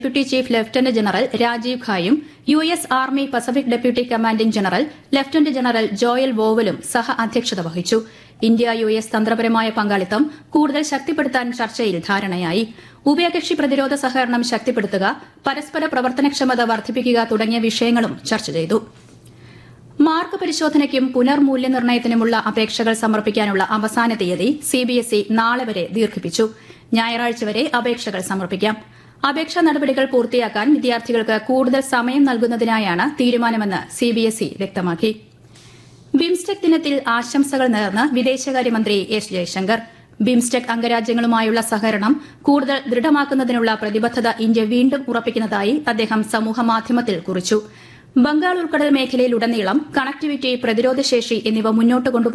deputy chief lieutenant general Rajiv ഖായും U S army Pacific deputy commanding general lieutenant general Joel വോവലും സഹ അധ്യക്ഷത വഹിച്ചു ഇന്ത്യ യു എസ് തന്ത്രപരമായ പങ്കാളിത്തം കൂടുതൽ ശക്തിപ്പെടുത്താൻ ചർച്ചയിൽ ധാരണയായി ഉഭയകക്ഷി പ്രതിരോധ സഹകരണം ശക്തിപ്പെടുത്തുക പരസ്പര പ്രവർത്തനക്ഷമത വർദ്ധിപ്പിക്കുക തുടങ്ങിയ വിഷയങ്ങളും ചർച്ച ചെയ്തു മാർക്ക് പരിശോധനയ്ക്കും പുനർമൂല്യനിർണ്ണയത്തിനുമുള്ള അപേക്ഷകൾ സമർപ്പിക്കാനുള്ള അവസാന തീയതി സിബിഎസ്ഇ നാളെ വരെ ദീർഘിപ്പിച്ചു ഞായറാഴ്ച വരെ അപേക്ഷകൾ സമർപ്പിക്കാം അപേക്ഷാ നടപടികൾ പൂർത്തിയാക്കാൻ വിദ്യാർത്ഥികൾക്ക് കൂടുതൽ സമയം നൽകുന്നതിനായാണ് തീരുമാനമെന്ന് സിബിഎസ്ഇ വ്യക്തമാക്കി ബിംസ്റ്റെക് ദിനത്തിൽ ആശംസകൾ നേർന്ന് വിദേശകാര്യമന്ത്രി എസ് ജയശങ്കർ ബിംസ്റ്റെക് അംഗരാജ്യങ്ങളുമായുള്ള സഹകരണം കൂടുതൽ ദൃഢമാക്കുന്നതിനുള്ള പ്രതിബദ്ധത ഇന്ത്യ വീണ്ടും ഉറപ്പിക്കുന്നതായി അദ്ദേഹം സമൂഹമാധ്യമത്തിൽ കുറിച്ചു ബംഗാൾ ഉൾക്കടൽ മേഖലയിലുടനീളം കണക്ടിവിറ്റി പ്രതിരോധശേഷി എന്നിവ മുന്നോട്ട് കൊണ്ടുപോകും